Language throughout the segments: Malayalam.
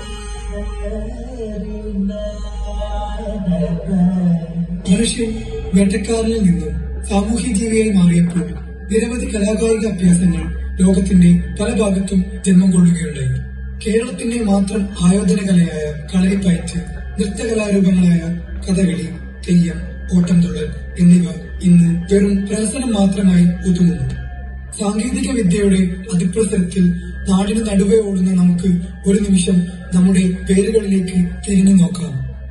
മനുഷ്യൻ വേട്ടക്കാരനിൽ നിന്നും സാമൂഹ്യ ജീവിയായി മാറിയപ്പോൾ നിരവധി കലാകായിക അഭ്യാസങ്ങൾ ലോകത്തിന്റെ പല ഭാഗത്തും ജന്മം കൊള്ളുകയുണ്ടായി കേരളത്തിന്റെ മാത്രം ആയോധന കലയായ കളരിപ്പയറ്റ് നൃത്തകലാരൂപങ്ങളായ കഥകളി തെയ്യം ഓട്ടംതുള്ളൽ എന്നിവ ഇന്ന് വെറും പ്രഹസനം മാത്രമായി ഒതുങ്ങുന്നു സാങ്കേതിക വിദ്യയുടെ അതിപ്രസരത്തിൽ നാടിന് നടുവേ ഓടുന്ന നമുക്ക് ഒരു നിമിഷം നമ്മുടെ പേരുകളിലേക്ക് തിരിഞ്ഞു നോക്കാം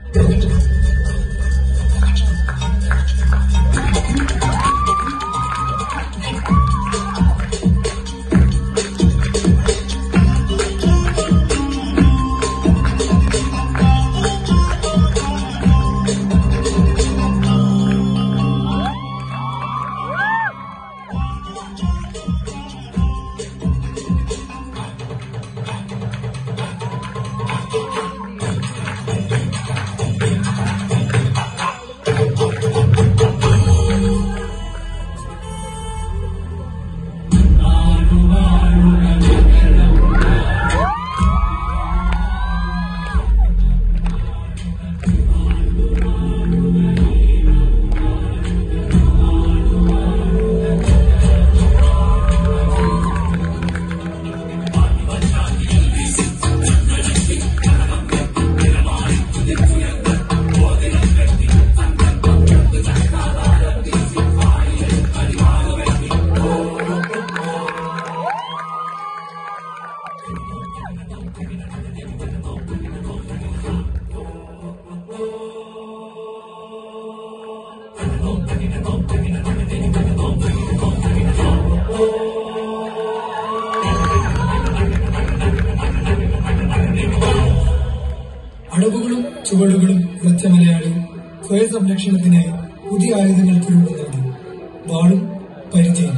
അടവുകളും ചുവടുകളും ഉറച്ച മലയാളി സ്വയ സംരക്ഷണത്തിനായി പുതിയ ആയുധങ്ങൾക്ക് രൂപം നൽകി വാളും പരിചയം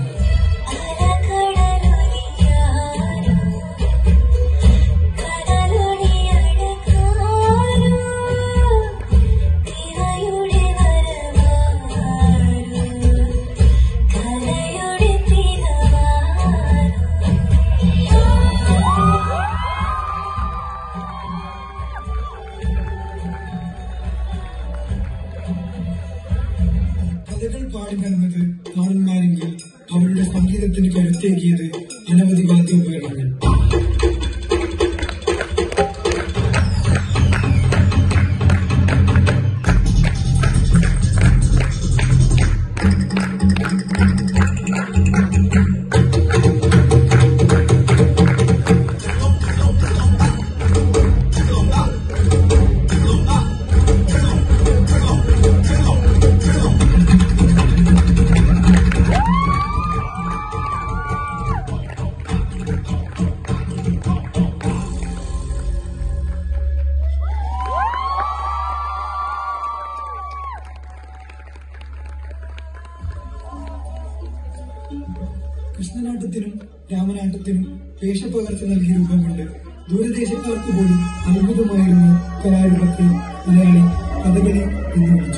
കഥകൾ പാടി വരുന്നത് കാണന്മാരെങ്കിൽ അവരുടെ സംഗീതത്തിന് കരുത്തേകിയത് അനവധി വാദ്യോപകരണങ്ങൾ കൃഷ്ണനാട്ടത്തിനും രാമനാട്ടത്തിനും വേഷപ്പകർച്ച നൽകിയ രൂപം കൊണ്ട് ദൂരദേശക്കാർക്ക് പോലും അത്ഭുതമായിരുന്ന കലാരൂപത്തെ മലയാളി കഥകളി എന്ന് വിളിച്ചു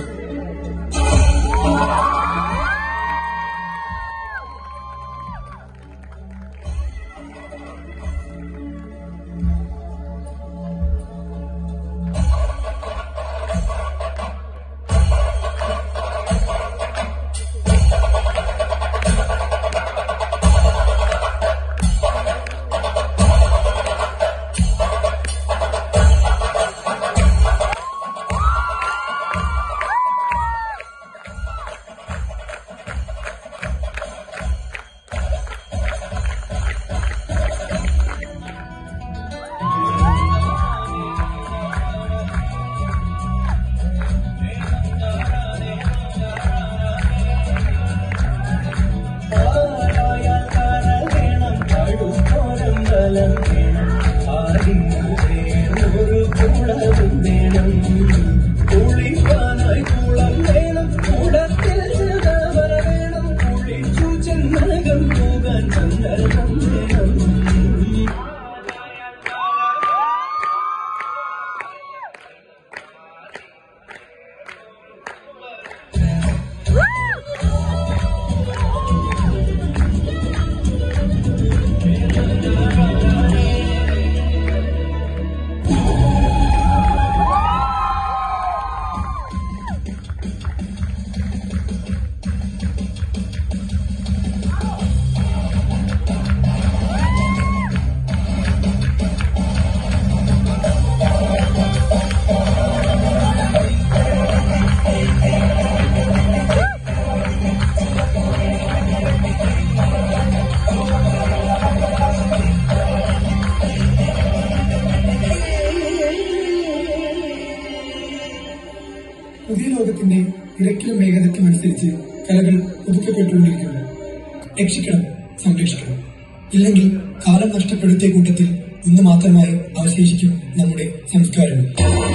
പുതിയ ലോകത്തിന്റെ ഇടയ്ക്കിലും വേഗതയ്ക്കും അനുസരിച്ച് കലകൾ പുതുക്കപ്പെട്ടുകൊണ്ടിരിക്കുന്നു രക്ഷിക്കണം സംരക്ഷിക്കണം ഇല്ലെങ്കിൽ കാലം നഷ്ടപ്പെടുത്തിയ കൂട്ടത്തിൽ ഒന്ന് മാത്രമായി അവശേഷിക്കും നമ്മുടെ സംസ്കാരങ്ങൾ